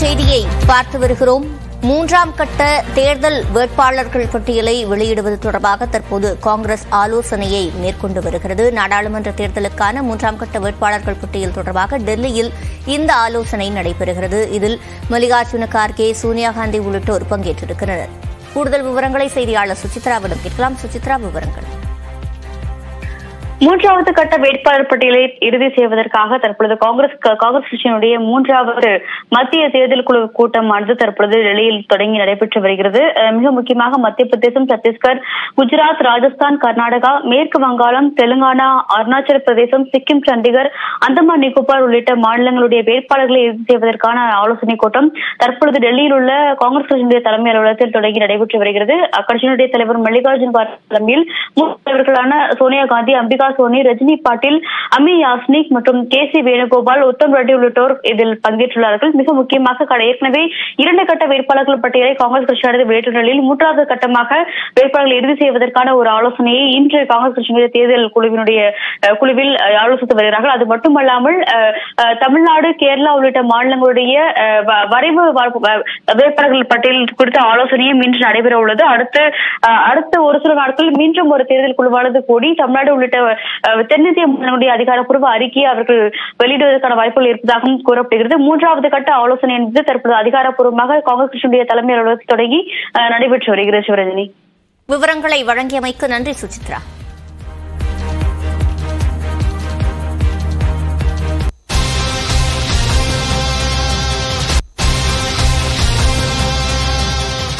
செய்தியை பார்த்து வருகிறோம் மூன்றாம் கட்ட தேர்தல் வேட்பாளர்கள் பட்டியலை வெளியிடுவது தொடர்பாக தற்போது காங்கிரஸ் ஆலோசனையை மேற்கொண்டு வருகிறது நாடாளுமன்ற தேர்தலுக்கான மூன்றாம் கட்ட வேட்பாளர்கள் பட்டியல் தொடர்பாக டெல்லியில் இந்த ஆலோசனை நடைபெறுகிறது இதில் மல்லிகார்ஜுன கார்கே சோனியா காந்தி உள்ளிட்டோர் பங்கேற்றிருக்கிறனர் கூடுதல் விவரங்களை செய்தியாளர் சுசித்ராவிடம் கேட்கலாம் சுசித்ரா விவரங்கள் மூன்றாவது கட்ட வேட்பாளர் பட்டியலை இறுதி செய்வதற்காக தற்பொழுது காங்கிரஸ் காங்கிரஸ் கட்சியினுடைய மூன்றாவது மத்திய தேர்தல் குழு கூட்டமானது தற்பொழுது டெல்லியில் தொடங்கி நடைபெற்று வருகிறது அஹ் மிக முக்கியமாக மத்திய பிரதேசம் சத்தீஸ்கர் குஜராத் ராஜஸ்தான் கர்நாடகா மேற்கு வங்காளம் தெலுங்கானா அருணாச்சல பிரதேசம் சிக்கிம் சண்டிகர் அந்தமான் நிக்கோபார் உள்ளிட்ட மாநிலங்களுடைய வேட்பாளர்களை இறுதி செய்வதற்கான ஆலோசனைக் கூட்டம் தற்பொழுது டெல்லியில் உள்ள காங்கிரஸ் கட்சியினுடைய தலைமை அலுவலகத்தில் தொடங்கி நடைபெற்று வருகிறது அக்கட்சியினுடைய தலைவர் மல்லிகார்ஜுன் கார்கே தலைமையில் மூத்த தலைவர்களான சோனியா காந்தி அம்பிகா சோனி ரஜினி பாட்டீல் அமி யாஸ்னிக் மற்றும் கே சி வேணுகோபால் உத்தம் ரெட்டி உள்ளிட்டோர் இதில் பங்கேற்றுள்ளார்கள் மிக முக்கியமாக கட- ஏற்கனவே இரண்டு கட்ட வேட்பாளர்கள் பட்டியலை காங்கிரஸ் கட்சியானது வெளியிட்டுள்ள நிலையில் மூன்றாவது கட்டமாக வேட்பாளர்களை இறுதி செய்வதற்கான ஒரு ஆலோசனையை இன்று காங்கிரஸ் கட்சியினுடைய தேர்தல் குழுவினுடைய அஹ், குழுவில் அஹ், ஆலோசித்து வருகிறார்கள் அது மட்டுமல்லாமல் அஹ், அஹ், தமிழ்நாடு கேரளா உள்ளிட்ட மாநிலங்களுடைய அஹ், வ- வரைவு வ- வ- வேட்பாளர்கள் பட்டியல் குறித்த ஆலோசனையும் இன்று நடைபெற உள்ளது அடுத்து அஹ், அடுத்த ஒரு சில நாட்களில் மீண்டும் ஒரு தேர்தல் குழுவானது கூடி தமிழ்நாடு உள்ளிட்ட அஹ், தென்னிந்திய மாநிலங்களுடைய அதிகாரப்பூர்வ அறிக்கையை அவர்கள் வெளியிடுவதற்கான வாய்ப்புகள் இருப்பதாகவும் கூறப்படுகிறது மூன்றாவது கட்ட ஆலோசனை என்பது தற்போது அதிகாரப்பூர்வமாக காங்கிரஸ் கட்சியினுடைய தலைமை அலுவலகத்தில் தொடங்கி அஹ், நடைபெற்று வருகிறது சிவரஞ்சனி விவரங்களை வழங்கியமைக்கு நன்றி சுசித்ரா